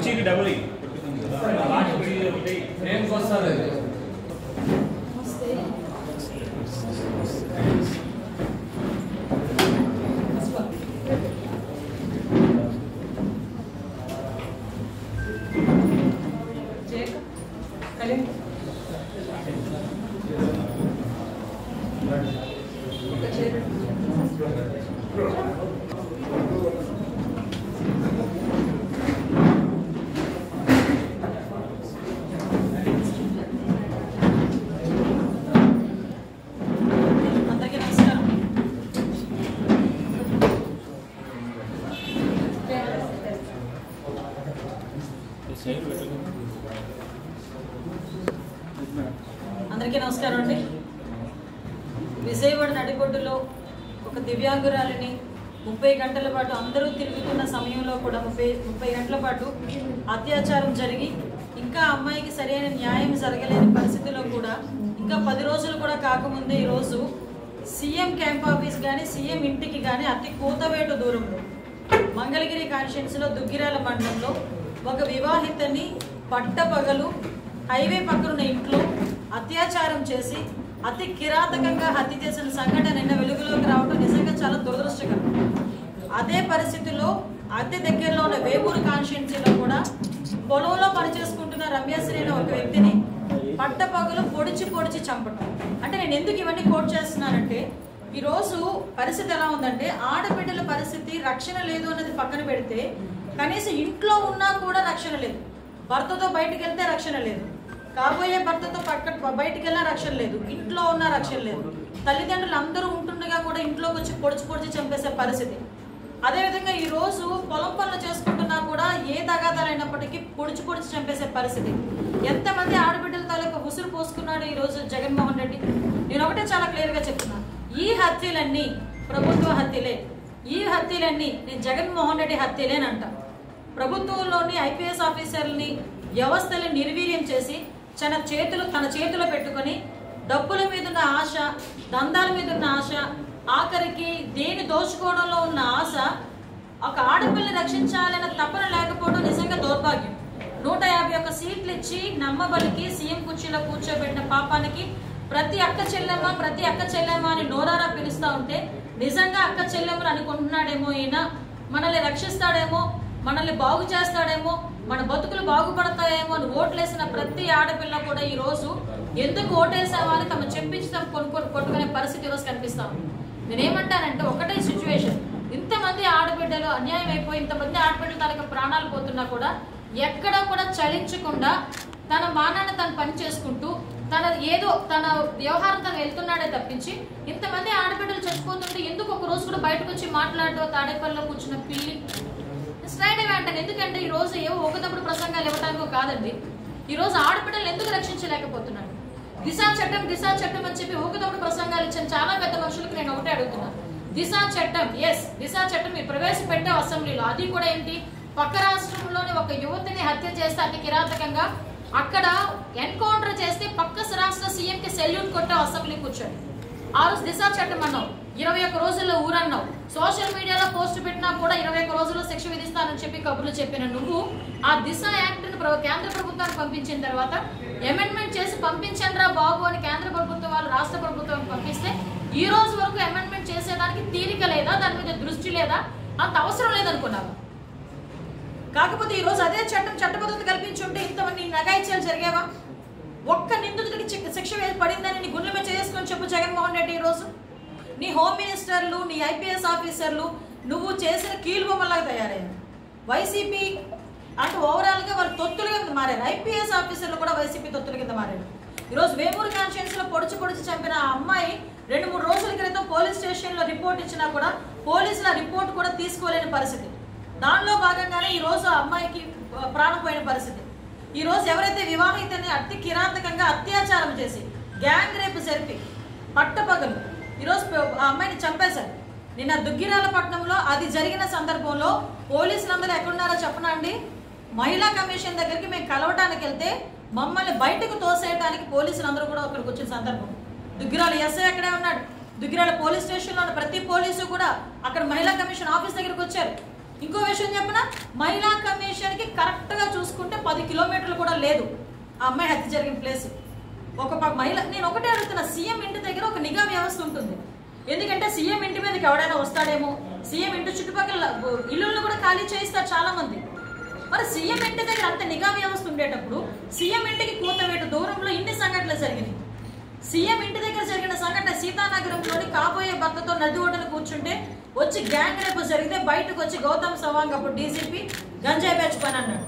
చీకి double ఇయ్యి. ఏం వస్తారు అందరికీ నమస్కారం అందరికీ నమస్కారం అండి విజయవాడ నడిబొడ్డులో ఒక దివ్యాంగురాలిని ముప్పై గంటల పాటు అందరూ తిరుగుతున్న సమయంలో కూడా ముప్పై ముప్పై గంటల పాటు అత్యాచారం జరిగి ఇంకా అమ్మాయికి సరైన న్యాయం జరగలేని పరిస్థితిలో కూడా ఇంకా పది రోజులు కూడా కాకముందే ఈరోజు సీఎం క్యాంప్ ఆఫీస్ కానీ సీఎం ఇంటికి కానీ అతి కూతవేటు దూరంలో మంగళగిరి కాన్స్టిట్యున్సీలో దుగ్గిరాల మండలంలో ఒక వివాహితని పట్టపగలు హైవే పక్కనున్న ఇంట్లో అత్యాచారం చేసి అతి కిరాతకంగా హత్య చేసిన సంఘటన నిన్న వెలుగులోకి రావడం నిజంగా చాలా దురదృష్టకరం అదే పరిస్థితిలో అతి దగ్గరలో ఉన్న వేగూరు కాన్స్టిట్యున్సీలో కూడా పొలంలో పనిచేసుకుంటున్న రమ్యశ్రీ అనే ఒక వ్యక్తిని పట్టపగలు పొడిచి పొడిచి చంపటం అంటే నేను ఎందుకు ఇవన్నీ కోట్ చేస్తున్నానంటే ఈరోజు పరిస్థితి ఎలా ఉందంటే ఆడబిడ్డల పరిస్థితి రక్షణ లేదు అనేది పక్కన పెడితే కనీసం ఇంట్లో ఉన్నా కూడా రక్షణ లేదు భర్తతో బయటికి వెళ్తే రక్షణ లేదు కాబోయే భర్తతో పక్క బయటికి వెళ్ళినా రక్షణ లేదు ఇంట్లో ఉన్నా రక్షణ లేదు తల్లిదండ్రులు అందరూ ఉంటుండగా కూడా ఇంట్లోకి వచ్చి పొడిచి పొడిచి చంపేసే పరిస్థితి అదేవిధంగా ఈ రోజు పొలం పనులు చేసుకుంటున్నా కూడా ఏ తగాదాలైనప్పటికీ పొడిచి పొడిచి చంపేసే పరిస్థితి ఎంతమంది ఆడబిడ్డల తాలూకా ఉసురు పోసుకున్నాడు ఈ రోజు జగన్మోహన్ రెడ్డి నేను ఒకటే చాలా క్లియర్ గా చెప్తున్నా ఈ హత్యలన్నీ ప్రభుత్వ హత్యలే ఈ హత్యలన్నీ నేను జగన్మోహన్ రెడ్డి హత్యలేనంట ప్రభుత్వంలోని ఐపీఎస్ ఆఫీసర్లని వ్యవస్థని నిర్వీర్యం చేసి తన చేతులు తన చేతిలో పెట్టుకొని డబ్బుల మీద ఉన్న ఆశ దందాల మీద ఉన్న ఆశ ఆఖరికి దేని దోచుకోవడంలో ఉన్న ఆశ ఒక ఆడపిల్లని రక్షించాలన్న తపన లేకపోవడం నిజంగా దౌర్భాగ్యం నూట యాభై ఒక్క సీట్లు ఇచ్చి నమ్మబలికి సీఎం కుర్చీలో కూర్చోబెట్టిన పాపానికి ప్రతి అక్క చెల్లెమ్మ ప్రతి అక్క చెల్లెమ్మ అని నోరారా పిలుస్తా ఉంటే నిజంగా అక్క చెల్లెమ్మని అనుకుంటున్నాడేమో ఈయన మనల్ని రక్షిస్తాడేమో మనల్ని బాగు చేస్తాడేమో మన బతుకులు బాగుపడతాయేమో అని ఓట్లేసిన ప్రతి ఆడపిల్ల కూడా ఈ రోజు ఎందుకు ఓటేసావా అని తమ చెప్పించి తమ కొనుక్కొని కొట్టుకునే పరిస్థితి ఈరోజు కనిపిస్తాం నేనేమంటానంటే ఒకటే సిచ్యువేషన్ ఇంతమంది ఆడబిడ్డలు అన్యాయం అయిపోయి ఇంతమంది ఆడబిడ్డలు తనకు ప్రాణాలు పోతున్నా కూడా ఎక్కడ కూడా చలించకుండా తన మానాన్ని తను పని చేసుకుంటూ తన ఏదో తన వ్యవహారం తను వెళ్తున్నాడే తప్పించి ఇంతమంది ఆడబిడ్డలు చచ్చిపోతుంటే ఎందుకు ఒక రోజు కూడా బయటకు వచ్చి మాట్లాడటం తాడేపల్లిలో కూర్చున్న పిల్లి స్ట్రైట్ అవే అంటాను ఎందుకంటే ఈ రోజు ఏవో ఒకటప్పుడు ప్రసంగాలు ఇవ్వడానికో కాదండి ఈ రోజు ఆడబిడ్డలు ఎందుకు రక్షించలేకపోతున్నాడు దిశా చట్టం దిశా చట్టం అని చెప్పి ఒకటప్పుడు ప్రసంగాలు ఇచ్చిన చాలా పెద్ద మనుషులకు నేను ఒకటే అడుగుతున్నా దిశా చట్టం ఎస్ దిశా చట్టం మీరు ప్రవేశపెట్టావు అసెంబ్లీలో అది కూడా ఏంటి పక్క రాష్ట్రంలోని ఒక యువతిని హత్య చేస్తే అతి కిరాతకంగా అక్కడ ఎన్కౌంటర్ చేస్తే పక్క రాష్ట్ర సీఎం కి సెల్యూట్ కొట్టావు అసెంబ్లీ కూర్చొని ఆ రోజు దిశా చట్టం అన్నావు ఇరవై ఒక్క రోజుల్లో ఊరన్నావు సోషల్ మీడియాలో పోస్ట్ పెట్టినా కూడా ఇరవై ఒక్క రోజుల్లో శిక్ష విధిస్తానని చెప్పి కబుర్లు చెప్పిన నువ్వు ఆ దిశ యాక్ట్ ని ప్ర- కేంద్ర ప్రభుత్వానికి పంపించిన తర్వాత అమెండ్మెంట్ చేసి పంపించండిరా బాబు అని కేంద్ర ప్రభుత్వం వాళ్ళు రాష్ట్ర ప్రభుత్వానికి పంపిస్తే ఈ రోజు వరకు అమెండ్మెంట్ చేసేదానికి తీరిక లేదా దాని మీద దృష్టి లేదా అంత అవసరం లేదనుకున్నావు కాకపోతే ఈ రోజు అదే చట్టం చట్టబద్ధత కల్పించుంటే ఇంతమంది నగాయిత్యాలు జరిగేవా ఒక్క నిందితుడికి చి- శిక్ష వేసి పడిందని నీ గుండె మీద చేసుకొని చెప్పు జగన్మోహన్ రెడ్డి ఈ రోజు నీ హోమ్ మినిస్టర్లు నీ ఐపీఎస్ ఆఫీసర్లు నువ్వు చేసిన కీలుబొమ్మలాగా తయారయ్యారు వైసీపీ అంటే ఓవరాల్ గా వాళ్ళు తొత్తుల కింద మారారు ఐపీఎస్ ఆఫీసర్లు కూడా వైసీపీ తొత్తుల కింద మారారు ఈరోజు వేమూరు కాన్స్టిట్యూన్స్ లో పొడిచి పొడిచి చంపిన ఆ అమ్మాయి రెండు మూడు రోజుల క్రితం పోలీస్ స్టేషన్ లో రిపోర్ట్ ఇచ్చినా కూడా పోలీసుల రిపోర్ట్ కూడా తీసుకోలేని పరిస్థితి దానిలో భాగంగానే ఈ రోజు ఆ అమ్మాయికి ఆ, ప్రాణం పోయిన పరిస్థితి ఈ రోజు ఎవరైతే వివాహితని అతి కిరాతకంగా అత్యాచారం చేసి గ్యాంగ్ రేపు జరిపి పట్టపగలు ఈరోజు ప- ఆ అమ్మాయిని చంపేశారు నిన్న దుగ్గిరాలపట్నంలో అది జరిగిన సందర్భంలో పోలీసులందరూ ఎక్కడున్నారో చెప్పనా అండి మహిళా కమిషన్ దగ్గరికి మేము కలవటానికి వెళ్తే మమ్మల్ని బయటకు తోసేయడానికి పోలీసులందరూ కూడా అక్కడికి వచ్చిన సందర్భం దుగ్గిరాల ఎస్ఐ అక్కడే ఉన్నాడు దుగ్గిరాల పోలీస్ స్టేషన్లో ఉన్న ప్రతి పోలీసు కూడా అక్కడ మహిళా కమిషన్ ఆఫీస్ దగ్గరికి వచ్చారు ఇంకో విషయం చెప్పిన మహిళా కమిషన్ కి కరెక్ట్ గా చూసుకుంటే పది కిలోమీటర్లు కూడా లేదు ఆ అమ్మాయి హత్య జరిగిన ప్లేస్ ఒక ప- మహిళ నేను ఒకటే అడుగుతున్నా సీఎం ఇంటి దగ్గర ఒక నిఘా వ్యవస్థ ఉంటుంది ఎందుకంటే సీఎం ఇంటి మీదకి ఎవడైనా వస్తాడేమో సీఎం ఇంటి చుట్టుపక్కల ఇల్లులను కూడా ఖాళీ చేయిస్తారు చాలా మంది మరి సీఎం ఇంటి దగ్గర అంత నిఘా వ్యవస్థ ఉండేటప్పుడు సీఎం ఇంటికి కూతవేటు దూరంలో ఇన్ని సంఘటనలు జరిగినాయి సీఎం ఇంటి దగ్గర జరిగిన సంఘటన సీతానగరంలోని కాబోయే భర్తతో నది ఒడ్డున కూర్చుంటే వచ్చి గ్యాంగ్ రేపు జరిగితే బయటకు వచ్చి గౌతమ్ సవాంగ్ అప్పుడు డీసీపీ గంజాయి బ్యాచ్ పని అన్నాడు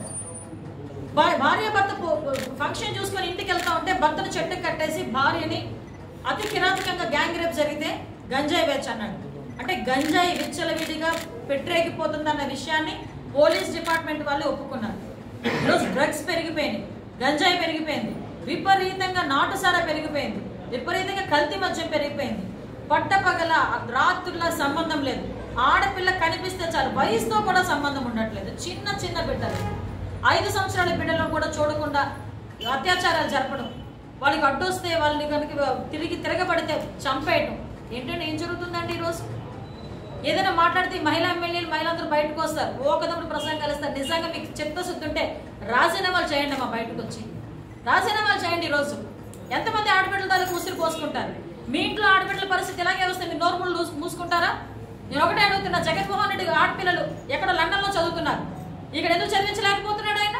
భా- భార్య భర్త పో- ఫంక్షన్ చూసుకొని ఇంటికి వెళ్తా ఉంటే భర్తను చెట్టుకు కట్టేసి భార్యని అతి కిరాతకంగా గ్యాంగ్ రేప్ జరిగితే గంజాయి బ్యాచ్ అన్నాడు అంటే గంజాయి విచ్చలవిడిగా పెట్టరేగిపోతుందన్న విషయాన్ని పోలీస్ డిపార్ట్మెంట్ వాళ్ళు ఒప్పుకున్నారు ఈరోజు డ్రగ్స్ పెరిగిపోయినాయి గంజాయి పెరిగిపోయింది విపరీతంగా నాటుసారా పెరిగిపోయింది విపరీతంగా కల్తీ మద్యం పెరిగిపోయింది పట్టపగల రాత్రుల సంబంధం లేదు ఆడపిల్ల కనిపిస్తే చాలు వయసుతో కూడా సంబంధం ఉండట్లేదు చిన్న చిన్న బిడ్డలు ఐదు సంవత్సరాల బిడ్డలను కూడా చూడకుండా అత్యాచారాలు జరపడం వాళ్ళకి అడ్డొస్తే వాళ్ళని కనుక తిరిగి తిరగబడితే చంపేయటం ఏంటంటే ఏం జరుగుతుందండి ఈరోజు ఏదైనా మాట్లాడితే ఈ మహిళా ఎమ్మెల్యేలు మహిళలందరూ బయటకు వస్తారు ఓ కదప్పుడు ప్రసంగాలు ఇస్తారు నిజంగా మీకు చిత్తశుద్ధి ఉంటే రాజీనామాలు చేయండి మా బయటకు వచ్చి రాజీనామాలు చేయండి ఈరోజు ఎంతమంది ఆడబిడ్డల తాలూకు ఉసిరి పోసుకుంటారు మీ ఇంట్లో ఆడబిడ్డల పరిస్థితి ఎలాగే వస్తే మీరు నోర్ములు లూస్- మూసుకుంటారా నేను ఒకటే అడుగుతున్నా జగన్మోహన్ రెడ్డి ఆడపిల్లలు ఎక్కడ లండన్లో చదువుతున్నారు ఇక్కడ ఎందుకు చదివించలేకపోతున్నాడు ఆయన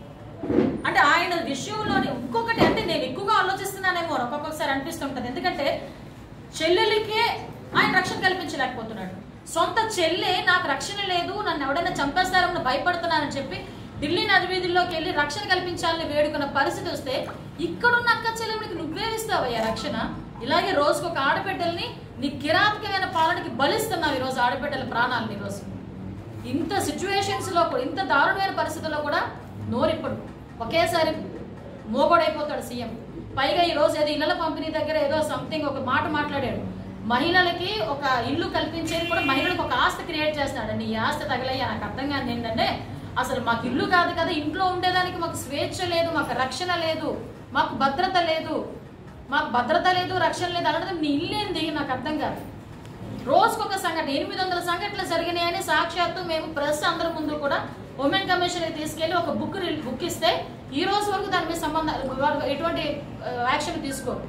అంటే ఆయన విషయంలోని ఇంకొకటి అంటే నేను ఎక్కువగా ఆలోచిస్తున్నానేమో ఒక్కొక్కసారి అనిపిస్తుంటది ఎందుకంటే చెల్లెలికే ఆయన రక్షణ కల్పించలేకపోతున్నాడు సొంత చెల్లె నాకు రక్షణ లేదు నన్ను ఎవడైనా చంపేస్తారని భయపడుతున్నానని చెప్పి ఢిల్లీ నది వీధుల్లోకి వెళ్ళి రక్షణ కల్పించాలని వేడుకున్న పరిస్థితి వస్తే ఇక్కడున్న అక్క చెల్లెలకి నువ్వే ఇస్తావయ్యా రక్షణ ఇలాగే రోజుకు ఒక ఆడబిడ్డల్ని నీ కిరాతకమైన పాలనకి బలిస్తున్నావు ఈ రోజు ఆడబిడ్డల ప్రాణాలను ఈ రోజు ఇంత సిచ్యువేషన్స్ లో కూడా ఇంత దారుణమైన పరిస్థితుల్లో కూడా నోరిప్పుడు ఒకేసారి మోగోడైపోతాడు సీఎం పైగా ఈ రోజు ఏదో ఇళ్ళ పంపిణీ దగ్గర ఏదో సంథింగ్ ఒక మాట మాట్లాడాడు మహిళలకి ఒక ఇల్లు కల్పించేది కూడా మహిళలకు ఒక ఆస్తి క్రియేట్ చేస్తాడు నీ ఆస్తి తగలయ్యా నాకు అర్థం కాదు ఏంటంటే అసలు మాకు ఇల్లు కాదు కదా ఇంట్లో ఉండేదానికి మాకు స్వేచ్ఛ లేదు మాకు రక్షణ లేదు మాకు భద్రత లేదు మాకు భద్రత లేదు రక్షణ లేదు అలాంటి నీ ఇల్లు ఏంది నాకు అర్థం కాదు రోజుకొక సంఘటన ఎనిమిది వందల సంఘటనలు జరిగినాయని సాక్షాత్తు మేము ప్రెస్ అందరి ముందు కూడా ఉమెన్ కమిషన్ తీసుకెళ్లి ఒక బుక్ బుక్ ఇస్తే ఈ రోజు వరకు దాని మీద సంబంధం వాళ్ళు ఎటువంటి యాక్షన్ తీసుకోరు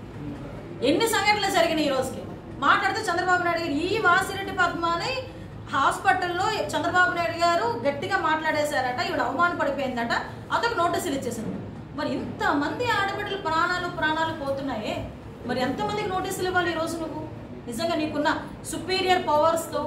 ఎన్ని సంఘటనలు జరిగినాయి ఈ రోజుకి మాట్లాడితే చంద్రబాబు నాయుడు గారు ఈ వాసిరెడ్డి పద్మాని హాస్పిటల్లో చంద్రబాబు నాయుడు గారు గట్టిగా మాట్లాడేశారట ఈవిడ అవమాన పడిపోయిందట అందుకు నోటీసులు ఇచ్చేసింది మరి ఇంతమంది ఆడబిడ్డలు ప్రాణాలు ప్రాణాలు పోతున్నాయే మరి ఎంతమందికి నోటీసులు ఇవ్వాలి ఈ రోజు నువ్వు నిజంగా నీకున్న సుపీరియర్ పవర్స్తో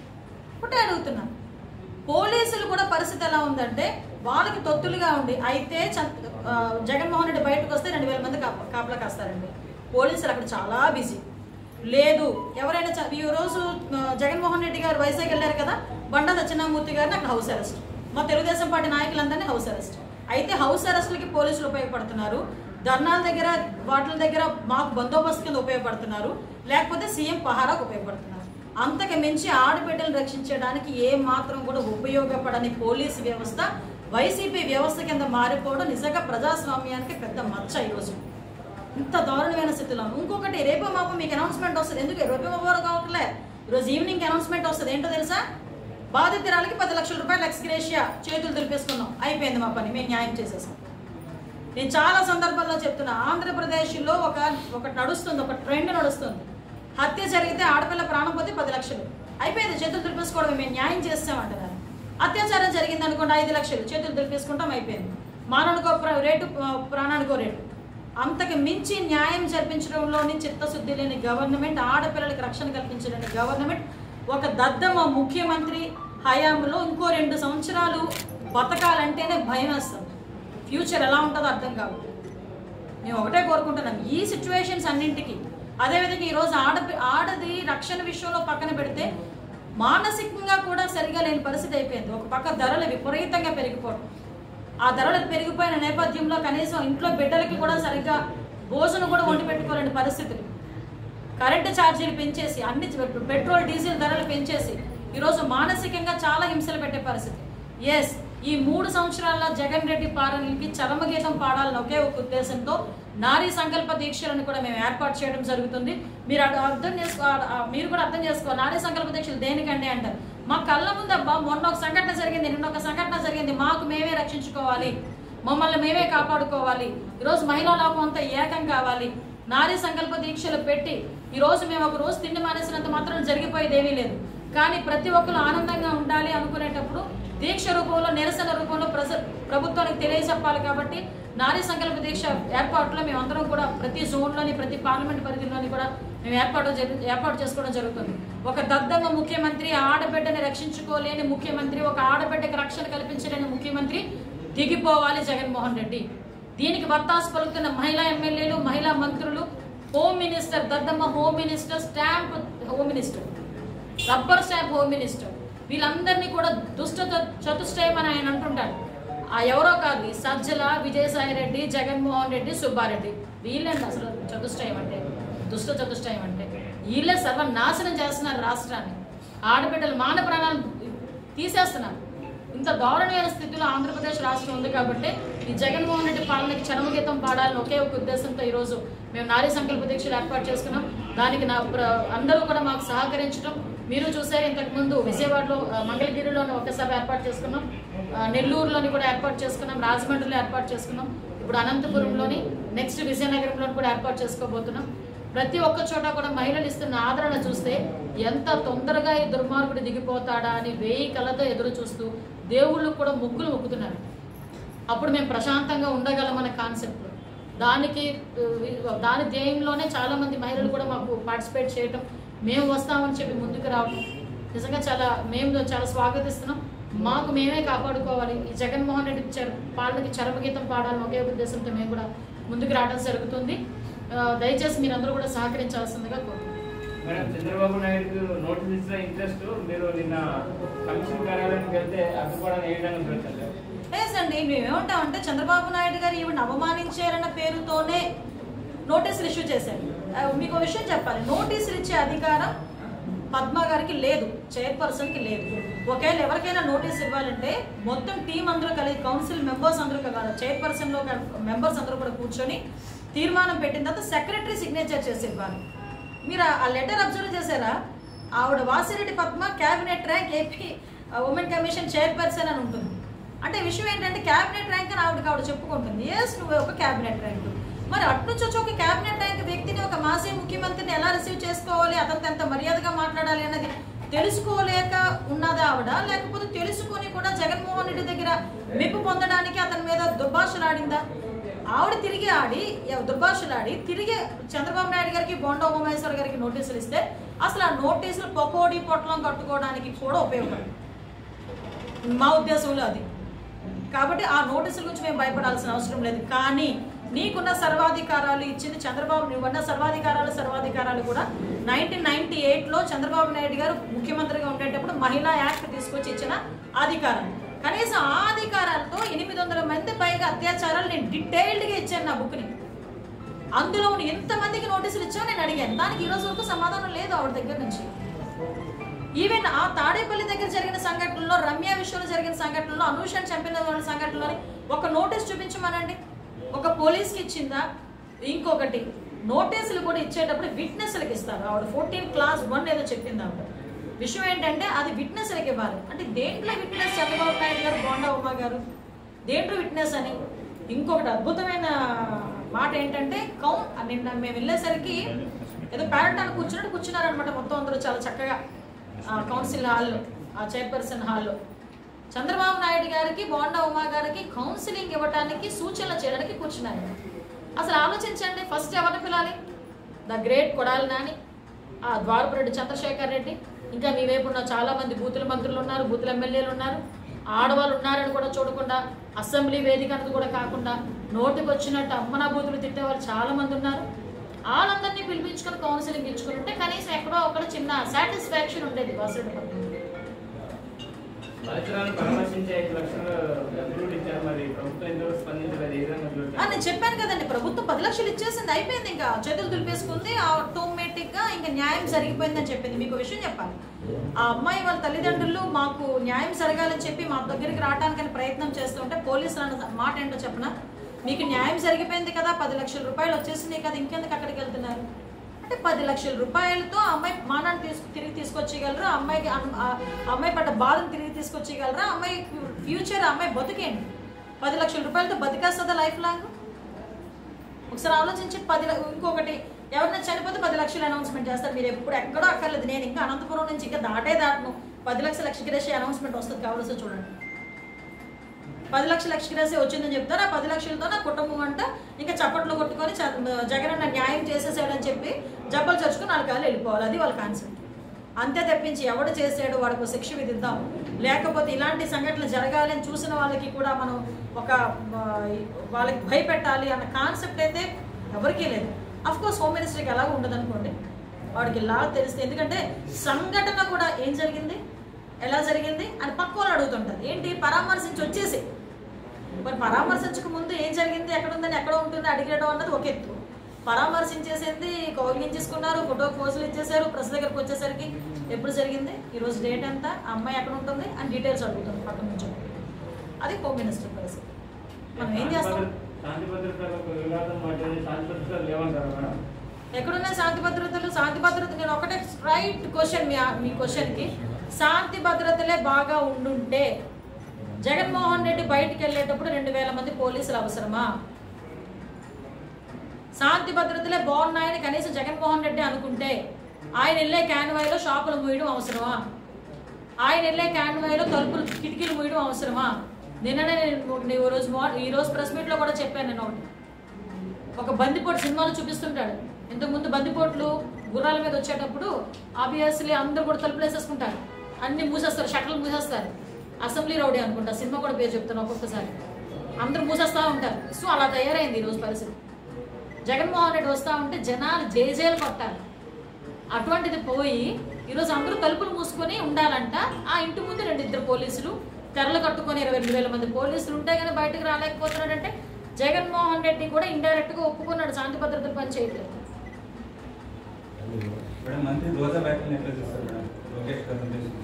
ఒకటే అడుగుతున్నా పోలీసులు కూడా పరిస్థితి ఎలా ఉందంటే వాళ్ళకి తొత్తులుగా ఉండి అయితే చం- ఆ, జగన్మోహన్ రెడ్డి బయటకు వస్తే రెండు వేల మంది కాప- కాపలా కాస్తారండి పోలీసులు అక్కడ చాలా బిజీ లేదు ఎవరైనా చ- ఈ రోజు ఆ, జగన్మోహన్ రెడ్డి గారు వైజాగ్ వెళ్ళారు కదా బండా దక్షిణామూర్తి గారిని అక్కడ హౌస్ అరెస్ట్ మా తెలుగుదేశం పార్టీ నాయకులందరినీ హౌస్ అరెస్ట్ అయితే హౌస్ అరెస్టులకి పోలీసులు ఉపయోగపడుతున్నారు ధర్నాల దగ్గర వాటి దగ్గర మాకు బందోబస్తు కింద ఉపయోగపడుతున్నారు లేకపోతే సీఎం పహారాకు ఉపయోగపడుతున్నారు అంతకు మించి ఆడబిడ్డలు రక్షించడానికి ఏ మాత్రం కూడా ఉపయోగపడని పోలీసు వ్యవస్థ వైసీపీ వ్యవస్థ కింద మారిపోవడం నిజంగా ప్రజాస్వామ్యానికి పెద్ద మచ్చ ఈరోజు ఇంత దారుణమైన స్థితిలో ఇంకొకటి రేపు మాపు మీకు అనౌన్స్మెంట్ వస్తుంది ఎందుకు రేపు మాపు కావట్లే ఈరోజు ఈవినింగ్ అనౌన్స్మెంట్ వస్తుంది ఏంటో తెలుసా బాధితురాలకి పది లక్షల రూపాయలు ఎక్స్గ్రేషియా చేతులు దులిపేసుకున్నాం అయిపోయింది మా పని మేము న్యాయం చేసేసాం నేను చాలా సందర్భాల్లో చెప్తున్నా ఆంధ్రప్రదేశ్లో ఒక ఒక నడుస్తుంది ఒక ట్రెండ్ నడుస్తుంది హత్య జరిగితే ఆడపిల్ల ప్రాణం పోతే పది లక్షలు అయిపోయింది చేతులు దులిపేసుకోవడం మేము న్యాయం చేస్తామంటున్నారు అత్యాచారం జరిగింది అనుకోండి ఐదు లక్షలు చేతులు దులిపేసుకుంటాం అయిపోయింది మానవునికో ప్ర- రేటు ఆ, ప్రాణానికో రేటు అంతకు మించి న్యాయం జరిపించడంలోని చిత్తశుద్ధి లేని గవర్నమెంట్ ఆడపిల్లలకు రక్షణ కల్పించలేని గవర్నమెంట్ ఒక దద్దమ్మ ముఖ్యమంత్రి హయాంలో ఇంకో రెండు సంవత్సరాలు బతకాలంటేనే భయం వేస్తుంది ఫ్యూచర్ ఎలా ఉంటుందో అర్థం కాదు మేము ఒకటే కోరుకుంటున్నాం ఈ సిచ్యువేషన్స్ అన్నింటికి అదేవిధంగా ఈరోజు ఆడ ఆడది రక్షణ విషయంలో పక్కన పెడితే మానసికంగా కూడా సరిగా లేని పరిస్థితి అయిపోయింది ఒక పక్క ధరలు విపరీతంగా పెరిగిపోవడం ఆ ధరలు పెరిగిపోయిన నేపథ్యంలో కనీసం ఇంట్లో బిడ్డలకి కూడా సరిగ్గా భోజనం కూడా వండి పెట్టుకోలేని పరిస్థితులు కరెంటు ఛార్జీలు పెంచేసి అన్ని పెట్రోల్ డీజిల్ ధరలు పెంచేసి ఈరోజు మానసికంగా చాలా హింసలు పెట్టే పరిస్థితి ఎస్ ఈ మూడు సంవత్సరాల జగన్ రెడ్డి పాలనకి చరమగీతం పాడాలని ఒకే ఒక ఉద్దేశంతో నారీ సంకల్ప దీక్షలను కూడా మేము ఏర్పాటు చేయడం జరుగుతుంది మీరు అటు అర్థం చేసుకో ఆ- ఆ- మీరు కూడా అర్థం చేసుకో నారీ సంకల్ప దీక్షలు దేనికండి అంటారు మా కళ్ళ ముందు అబ్బా మొన్న ఒక సంఘటన జరిగింది నిన్న ఒక సంఘటన జరిగింది మాకు మేమే రక్షించుకోవాలి మమ్మల్ని మేమే కాపాడుకోవాలి ఈరోజు మహిళా లోకం అంతా ఏకం కావాలి నారీ సంకల్ప దీక్షలు పెట్టి ఈ రోజు మేము ఒక రోజు తిండి మానేసినంత మాత్రం జరిగిపోయేది ఏమీ లేదు కానీ ప్రతి ఒక్కరు ఆనందంగా ఉండాలి అనుకునేటప్పుడు దీక్ష రూపంలో నిరసన రూపంలో ప్రజ ప్రభుత్వానికి తెలియజెప్పాలి కాబట్టి నారీ సంకల్ప దీక్ష ఏర్పాటులో మేమందరం కూడా ప్రతి జోన్లోని ప్రతి పార్లమెంట్ పరిధిలోని కూడా మేము ఏర్పాటు జరు- ఏర్పాటు చేసుకోవడం జరుగుతుంది ఒక దద్దమ్మ ముఖ్యమంత్రి ఆడబిడ్డని రక్షించుకోలేని ముఖ్యమంత్రి ఒక ఆడబిడ్డకి రక్షణ కల్పించలేని ముఖ్యమంత్రి దిగిపోవాలి జగన్మోహన్ రెడ్డి దీనికి వత్తాసు పలుకుతున్న మహిళా ఎమ్మెల్యేలు మహిళా మంత్రులు హోమ్ మినిస్టర్ దద్దమ్మ home minister stamp home minister rubber stamp home minister వీళ్ళందరినీ కూడా దుష్ట చ- చతుష్టయం అని ఆయన అంటుంటాడు ఆ ఎవరో కాదు ఈ సజ్జల విజయసాయి రెడ్డి జగన్మోహన్ రెడ్డి సుబ్బారెడ్డి వీళ్ళండి అసలు చతుష్టయం అంటే దుష్ట చతుష్టయం అంటే వీళ్ళే సర్వనాశనం చేస్తున్నారు రాష్ట్రాన్ని ఆడబిడ్డలు మాన ప్రాణాలు తీసేస్తున్నారు ఇంత దారుణమైన స్థితిలో ఆంధ్రప్రదేశ్ రాష్ట్రం ఉంది కాబట్టి ఈ జగన్మోహన్ రెడ్డి పాలనకి చరమగీతం పాడాలని ఒకే ఒక ఉద్దేశంతో ఈరోజు మేము నారీ సంకల్ప దీక్షలు ఏర్పాటు చేసుకున్నాం దానికి నా ప్ర- అందరూ కూడా మాకు సహకరించడం మీరు చూసారు ఇంతకుముందు విజయవాడలో ఆ, మంగళగిరిలోని ఒక సభ ఏర్పాటు చేసుకున్నాం ఆ, నెల్లూరులోని కూడా ఏర్పాటు చేసుకున్నాం రాజమండ్రిలో ఏర్పాటు చేసుకున్నాం ఇప్పుడు అనంతపురంలోని నెక్స్ట్ విజయనగరంలోని కూడా ఏర్పాటు చేసుకోబోతున్నాం ప్రతి ఒక్క చోట కూడా మహిళలు ఇస్తున్న ఆదరణ చూస్తే ఎంత తొందరగా ఈ దుర్మార్గుడు దిగిపోతాడా అని వేయి కళ్ళతో ఎదురు చూస్తూ దేవుళ్ళు కూడా ముగ్గులు మొక్కుతున్నారు అప్పుడు మేము ప్రశాంతంగా ఉండగలమనే కాన్సెప్ట్ దానికి uh, దాని ధ్యేయంలోనే చాలా మంది మహిళలు కూడా మాకు పార్టిసిపేట్ చేయటం మేము వస్తామని చెప్పి ముందుకు రావడం నిజంగా చాలా మేము చాలా స్వాగతిస్తున్నాం మాకు మేమే కాపాడుకోవాలి ఈ జగన్మోహన్ రెడ్డి చర- పాలనకి చరమగీతం పాడాలని ఒకే ఉద్దేశంతో మేము కూడా ముందుకు రావడం జరుగుతుంది ఆ, దయచేసి మీరందరూ కూడా సహకరించాల్సిందిగా కోరుతున్నాను మేడం చంద్రబాబు నాయుడు నోటీస్ ఇచ్చిన ఇంట్రెస్ట్ మీరు నిన్న కమిషన్ కార్యాలయానికి వెళ్తే అడ్డుకోవడానికి ఏ విధంగా చూడలేదు ఎస్ అండి మేమేమంటామంటే చంద్రబాబు నాయుడు గారు ఈవిడ అవమానించారన్న పేరుతోనే నోటీసులు ఇష్యూ చేశారు ఆ, మీకు ఒక విషయం చెప్పాలి నోటీసులు ఇచ్చే అధికారం పద్మ గారికి లేదు చైర్పర్సన్కి లేదు ఒకవేళ ఎవరికైనా నోటీస్ ఇవ్వాలంటే మొత్తం టీం అందరూ కలిసి కౌన్సిల్ మెంబర్స్ అందరూ కాదు చైర్పర్సన్లో మెంబర్స్ అందరూ కూడా కూర్చొని తీర్మానం పెట్టిన తర్వాత సెక్రటరీ సిగ్నేచర్ చేసి ఇవ్వాలి మీరు ఆ లెటర్ అబ్జర్వ్ చేశారా ఆవిడ Vasireddy Padma cabinet rank AP women commission chairperson అని ఉంటుంది అంటే విషయం ఏంటంటే క్యాబినెట్ ర్యాంక్ అని ఆవిడకి ఆవిడ చెప్పుకుంటుంది ఎస్ నువ్వు ఒక క్యాబినెట్ ర్యాంక్ మరి అటు నుంచి వచ్చి ఒక క్యాబినెట్ ర్యాంక్ వ్యక్తిని ఒక మాజీ ముఖ్యమంత్రిని ఎలా రిసీవ్ చేసుకోవాలి అతనితో ఎంత మర్యాదగా మాట్లాడాలి అన్నది తెలుసుకోలేక ఉన్నదా ఆవిడ లేకపోతే తెలుసుకొని కూడా జగన్మోహన్ రెడ్డి దగ్గర మెప్పు పొందడానికి అతని మీద దుర్భాషలాడిందా ఆవిడ తిరిగి ఆడి ఎవ- దుర్భాషలాడి తిరిగి చంద్రబాబు నాయుడు గారికి బొండా ఉమామేశ్వర్ గారికి నోటీసులు ఇస్తే అసలు ఆ నోటీసులు పకోడీ పొట్లం కట్టుకోవడానికి కూడా ఉపయోగపడదు మా ఉద్దేశంలో అది కాబట్టి ఆ నోటీసుల గురించి మేము భయపడాల్సిన అవసరం లేదు కానీ నీకున్న సర్వాధికారాలు ఇచ్చింది చంద్రబాబు నువ్వన్న సర్వాధికారాలు సర్వాధికారాలు కూడా నైన్టీన్ నైన్టీ ఎయిట్లో చంద్రబాబు నాయుడు గారు ముఖ్యమంత్రిగా ఉండేటప్పుడు మహిళా యాక్ట్ తీసుకొచ్చి ఇచ్చిన అధికారం కనీసం ఆ అధికారాలతో ఎనిమిది వందల మంది పైగా అత్యాచారాలు నేను డీటెయిల్డ్గా ఇచ్చాను నా బుక్ని అందులో నువ్వు ఎంతమందికి నోటీసులు ఇచ్చావు నేను అడిగాను దానికి ఈ రోజు వరకు సమాధానం లేదు ఆవిడ దగ్గర నుంచి ఈవెన్ ఆ తాడేపల్లి దగ్గర జరిగిన సంఘటనలో రమ్య విషయంలో జరిగిన సంఘటనలో అనూషని చంపిన వాళ్ళ సంఘటనలోని ఒక నోటీస్ చూపించమనండి ఒక పోలీస్కి ఇచ్చిందా ఇంకొకటి నోటీసులు కూడా ఇచ్చేటప్పుడు విట్నెస్లకు ఇస్తారు ఆవిడ ఫోర్టీన్ క్లాస్ వన్ ఏదో చెప్పింది ఆవిడ విషయం ఏంటంటే అది విట్నెస్లకు ఇవ్వాలి అంటే దేంట్లో విట్నెస్ చంద్రబాబు నాయుడు గారు బోండా ఉమ్మ గారు దేంట్లో విట్నెస్ అని ఇంకొకటి అద్భుతమైన మాట ఏంటంటే కౌన్ నిన్న మేము వెళ్ళేసరికి ఏదో పేరెంట్ అని కూర్చున్నట్టు కూర్చున్నారనమాట మొత్తం అందరూ చాలా చక్కగా ఆ కౌన్సిల్ హాల్లో ఆ చైర్పర్సన్ హాల్లో చంద్రబాబు నాయుడు గారికి బోండా ఉమా గారికి కౌన్సిలింగ్ ఇవ్వడానికి సూచనలు చేయడానికి కూర్చున్నారు అసలు ఆలోచించండి ఫస్ట్ ఎవరిని పిలాలి ద గ్రేట్ కొడాలి నాని ఆ ద్వారపురెడ్డి చంద్రశేఖర్ రెడ్డి ఇంకా మీ వైపు ఉన్న చాలా మంది బూతుల మంత్రులు ఉన్నారు బూతుల ఎమ్మెల్యేలు ఉన్నారు ఆడవాళ్ళు ఉన్నారని కూడా చూడకుండా అసెంబ్లీ వేదిక అనేది కూడా కాకుండా నోటికి వచ్చినట్టు అమ్మనా బూతులు తిట్టేవాళ్ళు చాలా మంది ఉన్నారు వాళ్ళందరినీ పిలిపించుకొని కౌన్సిలింగ్ ఇచ్చుకుని ఉంటే కనీసం ఎక్కడో ఒకటి చిన్న సాటిస్ఫాక్షన్ ఉండేది వాసురెడ్డి పట్ల బాధితులను పరామర్శించే ఐదు లక్షలు డబ్బులు ఇచ్చారు మరి ప్రభుత్వం ఎంతవరకు స్పందించలేదు ఏ విధంగా ఆ, చూడలేదు నేను చెప్పాను కదండి ప్రభుత్వం పది లక్షలు ఇచ్చేసింది అయిపోయింది ఇంకా చేతులు దులిపేసుకుంది ఆటోమేటిక్ గా ఇంకా న్యాయం జరిగిపోయిందని చెప్పింది మీకు విషయం చెప్పాలి ఆ అమ్మాయి వాళ్ళ తల్లిదండ్రులు మాకు న్యాయం జరగాలని చెప్పి మా దగ్గరికి రావడానికని ప్రయత్నం చేస్తుంటే పోలీసులు అన్న మాట ఏంటో చెప్పనా మీకు న్యాయం జరిగిపోయింది కదా పది లక్షల రూపాయలు వచ్చేసింది కదా ఇంకెందుకు అక్కడికి వెళ్తున్నారు అంటే పది లక్షల రూపాయలతో ఆ అమ్మాయి మానాన్ని తీసుకు తిరిగి తీసుకొచ్చేయగలరు ఆ అమ్మాయికి అన్- ఆ అమ్మాయి పడ్డ బాధను తిరిగి తీసుకొచ్చేయగలరు ఆ అమ్మాయి ఫ్యూచర్ ఆ అమ్మాయి బతికేంటి పది లక్షల రూపాయలతో బతికేస్తుందా లైఫ్ లాంగ్ ఒకసారి ఆలోచించి పది ల- ఇంకొకటి ఎవరైనా చనిపోతే పది లక్షలు అనౌన్స్మెంట్ చేస్తారు మీరు ఎప్పుడు ఎక్కడో అక్కర్లేదు నేను ఇంకా అనంతపురం నుంచి ఇంకా దాటే దాటను పది లక్షల లక్షకిరేసి అనౌన్స్మెంట్ వస్తుంది కావాల్సి చూడండి పది లక్షల లక్షకిరేసి వచ్చిందని చెప్తారు ఆ పది లక్షలతో నా కుటుంబం అంట ఇంకా చప్పట్లు కొట్టుకొని చ- జగన్ అన్న న్యాయం చేసేసాడని చెప్పి జబ్బలు చచ్చుకుని నాలుగు కాళ్ళు వెళ్ళిపోవాలి అది వాళ్ళ కాన్సెప్ట్ అంతే తప్పించి ఎవడు చేసాడు వాడికి శిక్ష విధిద్దాం లేకపోతే ఇలాంటి సంఘటనలు జరగాలి అని చూసిన వాళ్ళకి కూడా మనం ఒక ఆ, వాళ్ళకి భయపెట్టాలి అన్న కాన్సెప్ట్ అయితే ఎవరికీ లేదు అఫ్ కోర్స్ హోమ్ మినిస్టర్కి ఎలాగో ఉండదు అనుకోండి వాడికి లా తెలిస్తే ఎందుకంటే సంఘటన కూడా ఏం జరిగింది ఎలా జరిగింది అని పక్క వాళ్ళు అడుగుతుంటారు ఏంటి పరామర్శించి వచ్చేసి మరి పరామర్శించక ముందు ఏం జరిగింది ఎక్కడ ఉందని ఎక్కడ ఉంటుంది అడిగడం అన్నది ఒక ఎత్తు పరామర్శించేసింది కౌగిలించేసుకున్నారు ఫోటో పోజులు ఇచ్చేసారు ప్రెస్ దగ్గరకు వచ్చేసరికి ఎప్పుడు జరిగింది ఈ రోజు డేట్ ఎంత ఆ అమ్మాయి ఎక్కడ ఉంటుంది అని డీటెయిల్స్ అడుగుతుంది పక్కన నుంచి అది హోమ్ మినిస్టర్ పరిస్థితి మనం ఏం చేస్తాం శాంతి భద్రతలకు వివాదం మాట్లాడి శాంతి భద్రతలు లేవంటారు మేడం ఎక్కడున్నాయి శాంతి భద్రతలు శాంతి భద్రత నేను ఒకటే రైట్ క్వశ్చన్ మీ మీ క్వశ్చన్కి శాంతి భద్రతలే బాగా ఉండుంటే జగన్మోహన్ రెడ్డి బయటికి వెళ్ళేటప్పుడు రెండు వేల మంది పోలీసులు అవసరమా శాంతి భద్రతలే బాగున్నాయని కనీసం జగన్మోహన్ రెడ్డి అనుకుంటే ఆయన వెళ్ళే క్యాన్వాయ్లో షాపులు మూయడం అవసరమా ఆయన వెళ్ళే క్యాన్వాయ్లో తలుపులు కిటికీలు మూయడం అవసరమా నిన్ననే నేను నేను ఈ రోజు మార్ ఈ రోజు ప్రెస్ మీట్లో కూడా చెప్పాను నేను ఒకటి ఒక బందిపోటు సినిమాలో చూపిస్తుంటాడు ఇంతకుముందు బందిపోట్లు గుర్రాల మీద వచ్చేటప్పుడు ఆబ్వియస్లీ అందరూ కూడా తలుపులు వేసేసుకుంటారు అన్ని మూసేస్తారు షట్టలు మూసేస్తారు అసెంబ్లీ రౌడీ అనుకుంటా సినిమా కూడా పేరు చెప్తాను ఒక్కొక్కసారి అందరూ మూసేస్తూ ఉంటారు సో అలా తయారైంది ఈరోజు పరిస్థితి జగన్మోహన్ రెడ్డి వస్తూ ఉంటే జనాలు జేజేలు కొట్టాలి అటువంటిది పోయి ఈరోజు అందరూ తలుపులు మూసుకొని ఉండాలంట ఆ ఇంటి ముందు రెండు ఇద్దరు పోలీసులు తెరలు కట్టుకొని ఇరవై రెండు వేల మంది పోలీసులు ఉంటే కానీ బయటకు రాలేకపోతున్నాడంటే జగన్మోహన్ రెడ్డి కూడా ఇండైరెక్ట్ గా ఒప్పుకున్నాడు శాంతి భద్రతలు పని చేయట్లేదు మేడం మంత్రి రోజా వ్యాఖ్యలు ఎట్లా చూస్తారు మేడం లోకేష్ ప్రజెంటేషన్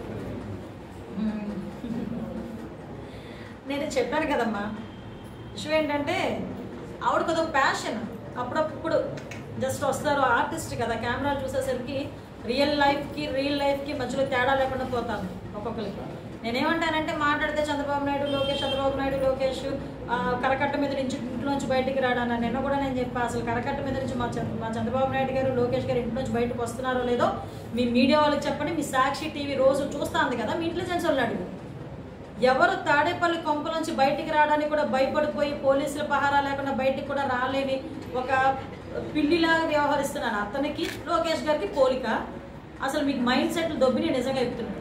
నేను చెప్పాను కదమ్మా విషయం ఏంటంటే ఆవిడ కొద్ది ప్యాషన్ అప్పుడప్పుడు జస్ట్ వస్తారు ఆర్టిస్ట్ కదా కెమెరాలు చూసేసరికి రియల్ లైఫ్కి రియల్ లైఫ్కి మధ్యలో తేడా లేకుండా పోతాను ఒక్కొక్కరికి నేనేమంటానంటే మాట్లాడితే చంద్రబాబు నాయుడు లోకేష్ చంద్రబాబు నాయుడు లోకేష్ ఆ, కరకట్ట మీద నుంచి ఇంట్లోంచి బయటికి రాడన్న నిన్న కూడా నేను చెప్పా అసలు కరకట్ట మీద నుంచి మా చంద్ర- మా చంద్రబాబు నాయుడు గారు లోకేష్ గారు ఇంట్లోంచి బయటకు వస్తున్నారో లేదో మీ మీడియా వాళ్ళకి చెప్పండి మీ సాక్షి టీవీ రోజు చూస్తుంది కదా మీ ఇంటెలిజెన్స్ వాళ్ళు అడుగు ఎవరు తాడేపల్లి కొంప నుంచి బయటికి రావడానికి కూడా భయపడిపోయి పోలీసుల పహారా లేకుండా బయటికి కూడా రాలేని ఒక పిల్లిలాగా వ్యవహరిస్తున్నాను అతనికి లోకేష్ గారికి పోలిక అసలు మీకు మైండ్ సెట్లు దొబ్బిని నిజంగా చెప్తున్నాను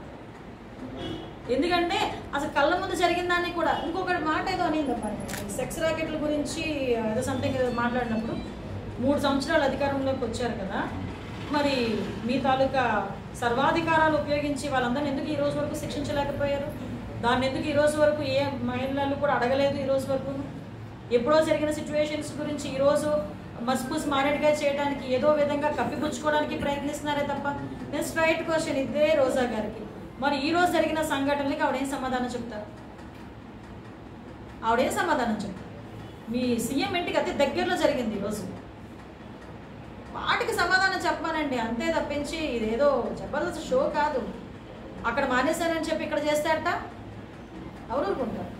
ఎందుకంటే అసలు కళ్ళ ముందు జరిగిన దాన్ని కూడా ఇంకొకటి మాట ఏదో అనింది సెక్స్ రాకెట్ల గురించి ఏదో సంథింగ్ ఏదో మాట్లాడినప్పుడు మూడు సంవత్సరాలు అధికారంలోకి వచ్చారు కదా మరి మీ తాలూకా సర్వాధికారాలు ఉపయోగించి వాళ్ళందరినీ ఎందుకు ఈ రోజు వరకు శిక్షించలేకపోయారు దాన్ని ఎందుకు ఈ రోజు వరకు ఏ మహిళలు కూడా అడగలేదు ఈ రోజు వరకు ఎప్పుడో జరిగిన సిచ్యువేషన్స్ గురించి ఈ రోజు మస్పూస్ మారేడుగా చేయడానికి ఏదో విధంగా కప్పిపుచ్చుకోవడానికి ప్రయత్నిస్తున్నారే తప్ప నేను స్ట్రైట్ క్వశ్చన్ ఇదే రోజా గారికి మరి ఈ రోజు జరిగిన సంఘటనలకి ఆవిడేం సమాధానం చెప్తారు ఆవిడేం సమాధానం చెప్తారు మీ సీఎం ఇంటికి అతి దగ్గరలో జరిగింది ఈరోజు వాటికి సమాధానం చెప్పానండి అంతే తప్పించి ఇదేదో జబర్దస్త్ షో కాదు అక్కడ మానేశానని చెప్పి ఇక్కడ చేస్తారట ఎవరు ఊరుకుంటారు